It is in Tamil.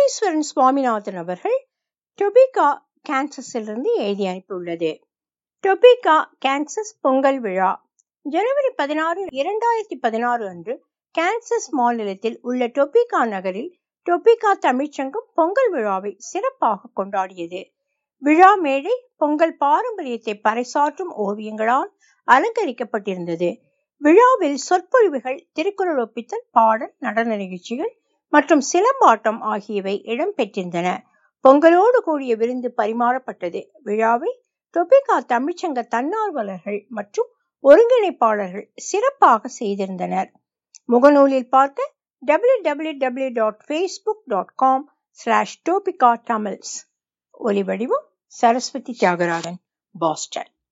ராமேஸ்வரன் சுவாமிநாதன் அவர்கள் டொபிகா கான்சஸிலிருந்து எழுதி அனுப்பியுள்ளது டொபிகா கான்சஸ் பொங்கல் விழா ஜனவரி பதினாறு இரண்டாயிரத்தி பதினாறு அன்று கான்சஸ் மாநிலத்தில் உள்ள டொபிகா நகரில் டொபிகா தமிழ்ச்சங்கம் பொங்கல் விழாவை சிறப்பாக கொண்டாடியது விழா மேடை பொங்கல் பாரம்பரியத்தை பறைசாற்றும் ஓவியங்களால் அலங்கரிக்கப்பட்டிருந்தது விழாவில் சொற்பொழிவுகள் திருக்குறள் ஒப்பித்தல் பாடல் நடன நிகழ்ச்சிகள் மற்றும் சிலம்பாட்டம் ஆகியவை இடம்பெற்றிருந்தன பொங்கலோடு கூடிய விருந்து பரிமாறப்பட்டது விழாவை டொபிகா தமிழ்ச்சங்க தன்னார்வலர்கள் மற்றும் ஒருங்கிணைப்பாளர்கள் சிறப்பாக செய்திருந்தனர் முகநூலில் பார்க்க W W W dot Facebook dot com slash டோபிகா தமிழ்ஸ் ஒலிவடிவம் சரஸ்வதி தியாகராஜன் பாஸ்டன்